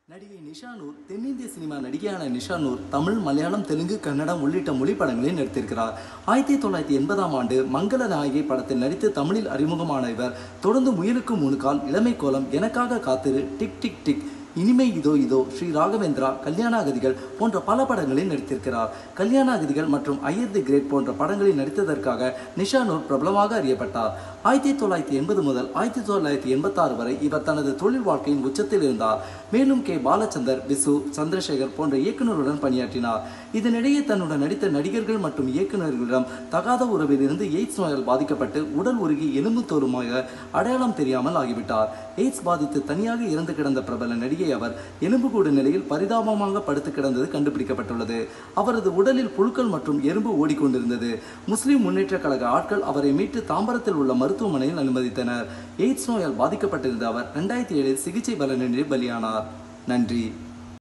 நடிகை நிஷானூர் தென்னிந்திய சினிமா நடிகையான நிஷானூர் தமிழ் மலையாளம் தெலுங்கு கன்னடம் உள்ளிட்ட மொழி படங்களில் நடித்திருக்கிறார் ஆயிரத்தி தொள்ளாயிரத்தி எண்பதாம் ஆண்டு மங்கள நாயகி படத்தில் நடித்து தமிழில் அறிமுகமான இவர் தொடர்ந்து முயலுக்கு மூணு கால் இளமை கோலம் எனக்காக காத்திரு டிக் டிக் டிக் இனிமை இதோ இதோ ஸ்ரீ ராகவேந்திரா கல்யாணாகதிகள் போன்ற பல படங்களில் நடித்திருக்கிறார் கல்யாணாகதிகள் மற்றும் ஐயர் தி கிரேட் போன்ற படங்களில் நடித்ததற்காக நிஷானூர் பிரபலமாக அறியப்பட்டார் ஆயிரத்தி தொள்ளாயிரத்தி எண்பது முதல் ஆயிரத்தி தொள்ளாயிரத்தி எண்பத்தாறு வரை இவர் தனது தொழில் வாழ்க்கையின் உச்சத்தில் இருந்தார் மேலும் கே பாலச்சந்தர் விசு சந்திரசேகர் போன்ற இயக்குநருடன் பணியாற்றினார் இதனிடையே தன்னுடன் நடித்த நடிகர்கள் மற்றும் இயக்குநர்களிடம் தகாத உறவில் இருந்து எய்ட்ஸ் நோயால் பாதிக்கப்பட்டு உடல் உருகி எலும்பு தோலுமாக அடையாளம் தெரியாமல் ஆகிவிட்டார் எய்ட்ஸ் பாதித்து தனியாக இறந்து கிடந்த பிரபல நடிகை அவர் எலும்புக்கூடு நிலையில் பரிதாபமாக படுத்து கிடந்தது கண்டுபிடிக்கப்பட்டுள்ளது அவரது உடலில் புழுக்கள் மற்றும் எறும்பு ஓடிக்கொண்டிருந்தது முஸ்லிம் முன்னேற்ற கழக ஆட்கள் அவரை மீட்டு தாம்பரத்தில் உள்ள மருத்துவமனையில் அனுமதித்தனர் எய்ட்ஸ் நோயால் பாதிக்கப்பட்டிருந்த அவர் இரண்டாயிரத்தி ஏழில் சிகிச்சை பலனின்றி பலியானார் நன்றி